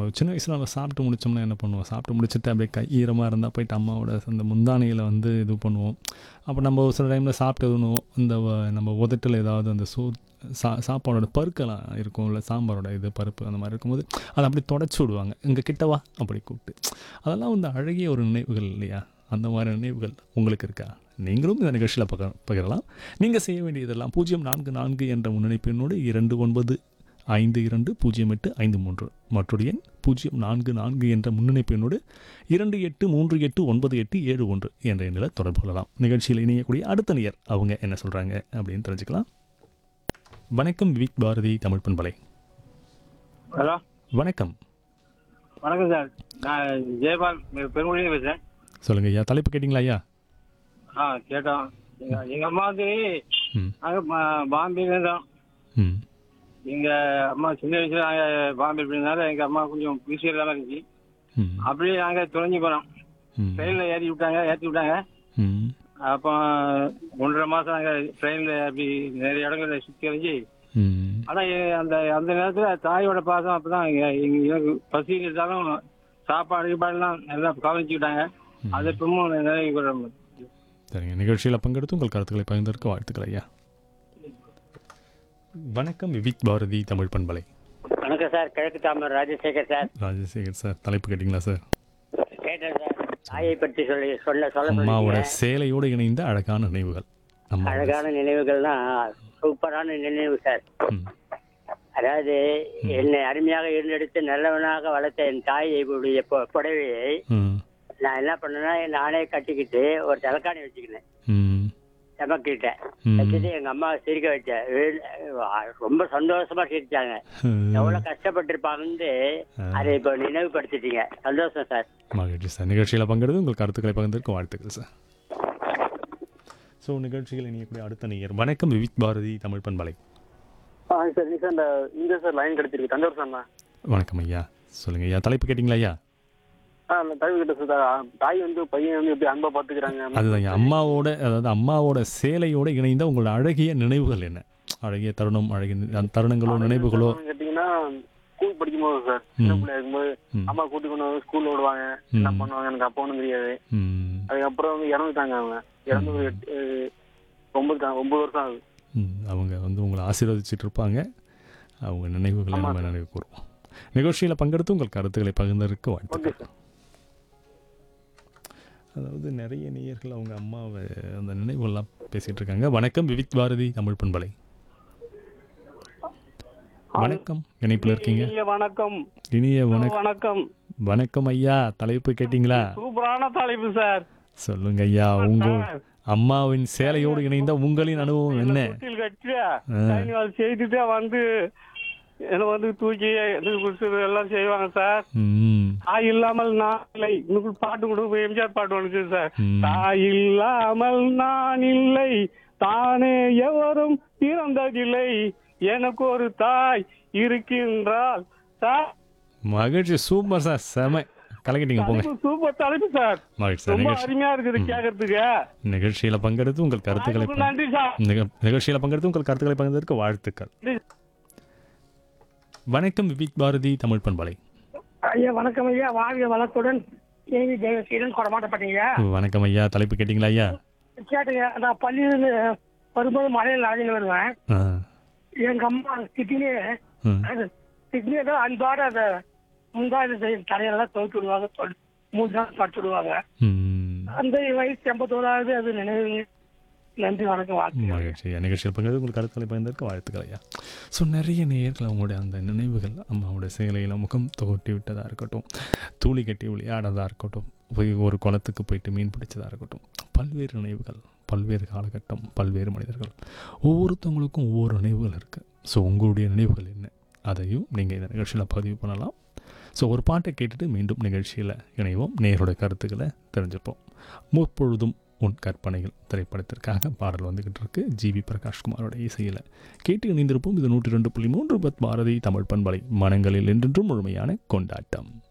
சின்ன வயசில் நம்ம சாப்பிட்டு முடிச்சோம்னா என்ன பண்ணுவோம் சாப்பிட்டு முடிச்சுட்டு அப்படியே கை ஈரமாக இருந்தால் போயிட்டு அம்மாவோட அந்த முந்தானையில் வந்து இது பண்ணுவோம் அப்போ நம்ம ஒரு சில டைமில் சாப்பிட்டதுனும் இந்த வ- நம்ம உதட்டில் ஏதாவது அந்த சோ சா சாப்பாடோட பருக்கெல்லாம் இருக்கும் இல்லை சாம்பாரோட இது பருப்பு அந்த மாதிரி இருக்கும்போது அதை அப்படி தொடச்சி விடுவாங்க இங்கே கிட்டவா அப்படி கூப்பிட்டு அதெல்லாம் வந்து அழகிய ஒரு நினைவுகள் இல்லையா அந்த மாதிரி நினைவுகள் உங்களுக்கு இருக்கா நீங்களும் இந்த நிகழ்ச்சியில் பக பகிரலாம் நீங்கள் செய்ய வேண்டியதெல்லாம் பூஜ்ஜியம் நான்கு நான்கு என்ற முன்னணிப்பு எண்ணோடு இரண்டு ஒன்பது ஐந்து இரண்டு பூஜ்ஜியம் எட்டு ஐந்து மூன்று மற்றொரு எண் பூஜ்ஜியம் நான்கு நான்கு என்ற முன்னணிப்பு எண்ணோடு இரண்டு எட்டு மூன்று எட்டு ஒன்பது எட்டு ஏழு ஒன்று என்ற எண்ணில் தொடர்பு கொள்ளலாம் நிகழ்ச்சியில் இணையக்கூடிய அடுத்த நேயர் அவங்க என்ன சொல்கிறாங்க அப்படின்னு தெரிஞ்சுக்கலாம் வணக்கம் விவிக் பாரதி தமிழ் பண்பலை ஹலோ வணக்கம் வணக்கம் சார் நான் ஜெயபால் பெருங்குடியில் பேசுகிறேன் சொல்லுங்க ஐயா தலைப்பு கேட்டிங்களா ஐயா ஆ கேட்டோம் எங்க- எங்க அம்மா வந்து ம் நாங்கள் பாம்பேல இருந்தோம் ம் எங்க அம்மா சின்ன வயசுல நாங்கள் பாம்பே இருந்தனால எங்க அம்மா கொஞ்சம் பிசி இல்லாமல் இருந்துச்சு ம் அப்படியே நாங்கள் தொலைஞ்சு போனோம் ம் ட்ரெயினில் ஏற்றி விட்டாங்க ஏற்றி விட்டாங்க ம் அப்போ ஒன்றரை மாதம் நாங்கள் ட்ரெயினில் அப்படி நிறைய இடங்களில் சுற்றி அடைஞ்சு ம் ஆனால் அந்த அந்த நேரத்தில் தாயோட பாசம் அப்போ தான் எனக்கு பசி இருந்தாலும் சாப்பாடு கீப்பாடுலாம் நல்லா கவனிச்சுக்கிட்டாங்க அது இப்பவும் நிறைய கூற சரிங்க நிகழ்ச்சியில் பங்கெடுத்து உங்கள் கருத்துக்களை பகிர்ந்ததற்கு வாழ்த்துக்கள் ஐயா வணக்கம் விவிக் பாரதி தமிழ் பண்பலை வணக்கம் சார் கிழக்கு தாமர் ராஜசேகர் சார் ராஜசேகர் சார் தலைப்பு கேட்டிங்களா சார் கேட்டேன் சார் தாயை பற்றி சொல்லி சொல்ல சொல்ல அம்மாவோட சொன்னீங்க. சேலையோடு இணைந்த அழகான நினைவுகள் அம்மா அழகான நினைவுகள்னா சூப்பரான நினைவு சார் ம் அதாவது என்னை அருமையாக இருந்தெடுத்து நல்லவனாக வளர்த்த என் தாயுடைய பொ- புடவையை ம் நான் என்ன பண்ணேன்னா நானே கட்டிக்கிட்டு ஒரு தலைக்காணி வச்சுக்கினேன் ம் சமக்கிட்டேன் ம். வச்சுட்டு எங்க அம்மா சிரிக்க வச்சேன் வீ- ரொம்ப சந்தோஷமா சிரிச்சாங்க எவ்வளவு கஷ்டப்பட்டிருப்பாங்கன்னு அதை இப்போ நினைவுபடுத்திட்டீங்க சந்தோஷம் சார் மகிழ்ச்சி சார் நிகழ்ச்சியில் பங்கெடுத்து உங்கள் கருத்துக்களை பகிர்ந்ததற்கு வாழ்த்துக்கள் சார் ஸோ நிகழ்ச்சியில் இணையக்கூடிய அடுத்த நேயர் வணக்கம் விவிக் பாரதி தமிழ் பண்பலை ஆ சார் நீ சார் இந்த இங்க சார் லைன் கிடைச்சிருக்கு தஞ்சாவூர் சார் தான் வணக்கம் ஐயா சொல்லுங்க ஐயா தலைப்பு கேட்டிங்களா ஐயா ஆ அந்த தாய் கிட்ட சார் ஆ, தாய் வந்து பையன் வந்து எப்படி அன்பா பாத்துக்கிறாங்க அதுதான் ஐயா அம்மாவோட அதாவது அம்மாவோட சேலையோட இணைந்த உங்களோட அழகிய நினைவுகள் என்ன அழகிய தருணம் அழகிய நி- அந்த தருணங்களோ நினைவுகளோ கேட்டீங்கன்னா ஸ்கூல் படிக்கும்போது சார் சின்ன ம். பிள்ளையா இருக்கும்போது ம். அம்மா கூட்டி கொண்டு வந்து ஸ்கூல்ல விடுவாங்க என்ன ம். பண்ணுவாங்க எனக்கு அப்போ ஒன்றும் தெரியாது ம், அதுக்கப்புறம் வந்து இறந்துட்டாங்க அவங்க இறந்து ஒரு எட்டு அஹ், ஒன்பது தான் ஒன்பது வருஷம் ஆகுது ம், அவங்க வந்து உங்களை ஆசீர்வதிச்சிட்டு இருப்பாங்க அவங்க நினைவுகளை ஆமா நம்ம நினைவு கூறுவோம் நிகழ்ச்சியில் பங்கெடுத்து உங்கள் கருத்துக்களை பகிர்ந்ததற்கு ஓகே வாழ்த்துக்கள் சார் அதாவது நிறைய நேயர்கள் அவங்க அம்மாவை அந்த நினைவுகள்லாம் பேசிட்டு இருக்காங்க வணக்கம் விவிக் பாரதி தமிழ் பண்பலை வணக்கம் இணைப்பில் இருக்கீங்க வணக்கம் இனிய வணக்கம் வணக்கம் வணக்கம் ஐயா தலைப்பு கேட்டிங்களா சூப்பரான தலைப்பு சார் சொல்லுங்க ஐயா உங்க அம்மாவின் சேலையோடு இணைந்த உங்களின் அனுபவம் என்ன தொட்டில் கட்டி ஆ. கைங்களால் செய்துட்டு வந்து என்னை வந்து தூக்கி இது குடிச்சது எல்லாம் செய்வாங்க சார் ம் தாய் இல்லாமல் நான் இல்லை இன்னும் பாட்டு கூட எம்ஜிஆர் பாட்டு ஒன்று சார் ம். தாய் இல்லாமல் நான் இல்லை தானே எவரும் பிறந்ததில்லை எனக்கு ஒரு தாய் இருக்கின்றால் சார் மகிழ்ச்சி சூப்பர் சார் செம கலக்கிட்டீங்க போங்க தலைப்பு சூப்பர் தலைப்பு சார் மகிழ்ச்சி சார் ரொம்ப நிகழ்ச்சி அருமையா இருக்குது கேட்கறதுக்கு நிகழ்ச்சியில் பங்கெடுத்து உங்கள் கருத்துக்களை அதுக்கு நன்றி சார் நிக- நிகழ்ச்சியில் பங்கெடுத்து உங்கள் கருத்துக்களை பகிர்ந்ததற்கு வாழ்த்துக்கள் வணக்கம் விவிக் பாரதி தமிழ் பண்பலை ஐயா வணக்கம் ஐயா வாழ்க வளத்துடன் கேவி ஜெயசீலன் கொடமாட்டப்பட்டீங்க வணக்கம் ஐயா தலைப்பு கேட்டிங்களா ஐயா கேட்டுங்க நான் பள்ளியில் வரும்போது மலையில் நடந்து வருவேன் ஆ எங்க அம்மா திட்டினே ம். திட்டினே தான் அன்பாட அந்த முந்தாது தலையெல்லாம் துவைத்து விடுவாங்க தொல்- மூணு நாள் படுத்து விடுவாங்க ம். அந்த வயசு எண்பத்தோராவது அது நினைவு நன்றி வணக்கம் வாழ்த்து மகிழ்ச்சி ஐயா நிகழ்ச்சியில் பங்கெடுத்து உங்கள் கருத்துக்களை பகிர்ந்ததற்கு வாழ்த்துக்கள் ஐயா ஸோ நிறைய நேயர்கள் அவங்களுடைய அந்த நினைவுகள் அம்மாவோட சேலையில் முகம் தொட்டி விட்டதாக இருக்கட்டும் தூளி கட்டி விளையாடதாக இருக்கட்டும் போய் ஒரு குளத்துக்கு போயிட்டு மீன் பிடிச்சதாக இருக்கட்டும் பல்வேறு நினைவுகள் பல்வேறு காலகட்டம் பல்வேறு மனிதர்கள் ஒவ்வொருத்தவங்களுக்கும் ஒவ்வொரு நினைவுகள் இருக்குது ஸோ உங்களுடைய நினைவுகள் என்ன அதையும் நீங்கள் இந்த நிகழ்ச்சியில் பதிவு பண்ணலாம் ஸோ ஒரு பாட்டை கேட்டுட்டு மீண்டும் நிகழ்ச்சியில் இணைவோம் நேரோட கருத்துக்களை தெரிஞ்சுப்போம் முற்பொழுதும் உன் கற்பனைகள் திரைப்படத்திற்காக பாடல் வந்துகிட்டு இருக்கு ஜிவி பிரகாஷ்குமாரோட இசையில் கேட்டு இணைந்திருப்போம் இது நூற்றி ரெண்டு புள்ளி மூன்று பத் பாரதி தமிழ் பண்பலை மனங்களில் என்றென்றும் முழுமையான கொண்டாட்டம்